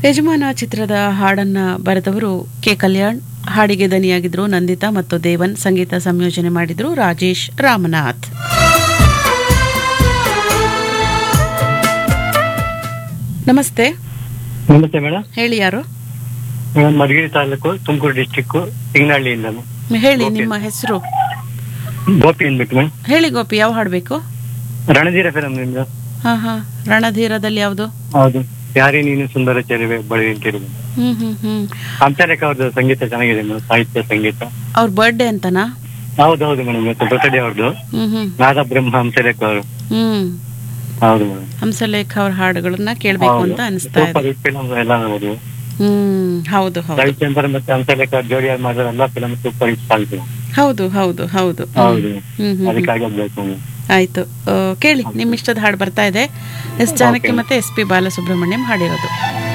ಯಜಮಾನ ಚಿತ್ರದ ಹಾಡನ್ನ ಬರೆದವರು ಕೆ ಕಲ್ಯಾಣ್ ಹಾಡಿಗೆ ದನಿಯಾಗಿದ್ರು ನಂದಿತಾ ಮತ್ತು ದೇವನ್ ಸಂಗೀತ ಸಂಯೋಜನೆ ಮಾಡಿದ್ರು ರಾಜೇಶ್ ರಾಮನಾಥ್ ನಮಸ್ತೆ ನಮಸ್ತೆ ಮೇಡಮ್ ಹೇಳಿ ಯಾರು ಮೇಡಮ್ ಮಧುಗಿರಿ ತಾಲೂಕು ತುಮಕೂರು ಡಿಸ್ಟಿಕ್ ಸಿಂಗನಹಳ್ಳಿಯಿಂದ ಹೇಳಿ ಓಕೆ. ನಿಮ್ಮ ಹೆಸರು ಗೋಪಿ ಅಂದ್ಬಿಟ್ಟು ಮೇಡಮ್ ಹೇಳಿ ಗೋಪಿ ಯಾವ ಹಾಡ್ಬೇಕು ರಣಧೀರ ಫಿಲಮ್ ನಿಮ್ದು ಹಾ ಹಾ ರಣಧೀರದಲ್ಲಿ ಯಾವುದು ಹೌದು ಯಾರೇ ನೀನು ಸುಂದರ ಚೆರುವೆ ಬಳಿ ನಿಂತಿರುವುದು ಹ್ಮ್ ಹ್ಮ್ ಹ್ಮ್ ಹಂಸಲೇಖ ಅವ್ರದ್ದು ಸಂಗೀತ ಚೆನ್ನಾಗಿದೆ ಮೇಡಮ್ ಸಾಹಿತ್ಯ ಸಂಗೀತ ಅವ್ರ ಬರ್ಡೇ ಅಂತನಾ ಹೌದೌದು ಮೇಡಮ್ ಇವತ್ತು ಬರ್ತ್ಡೇ ಅವ್ರದ್ದು ಹ್ಮ್ ಹ್ಮ್ ನಾದ ಬ್ರಹ್ಮ ಹಂಸಲೇಖ ಅವರು ಹ್ಮ್ ಹೌದು ಮೇಡಮ್ ಹಂಸಲೇಖ ಅವ್ರ ಹಾಡುಗಳನ್ನ ಕೇಳ್ಬೇಕು ಅಂತ ಅನಿಸ್ತಾ ಇದೆ ಸೂಪರ್ ಹಿಟ್ ಫಿಲಮ್ ಎಲ್ಲ ನೋಡಿ ಹ್ಮ್ ಹೌದು ಹೌದು ರವಿಚಂದ್ರ ಮತ್ತೆ ಹಂಸಲೇಖ ಅವ್ರ ಜೋಡಿ ಮಾಡಿರೋ ಎಲ್ಲ ಫಿಲಮ್ ಸೂಪರ್ ಹಿಟ್ ಆಗಿದೆ ಹೌದು ಹೌದು ಹೌದು ಹ್ಮ್. ಹೌದು ಹ್ಮ್ ಹ್ಮ್ ಹ್ಮ್. ಅದಕ್ಕಾಗಿ ಹೋಗ್ಬೇಕು ಮೇಡಮ್ ಆಯ್ತು ಆ, ಕೇಳಿ ನಿಮ್ಮ ಇಷ್ಟದ ಹಾಡು ಬರ್ತಾ ಇದೆ ಎಸ್ ಜಾನಕಿ ಮತ್ತೆ ಎಸ್ ಪಿ ಬಾಲಸುಬ್ರಹ್ಮಣ್ಯಂ ಹಾಡಿರೋದು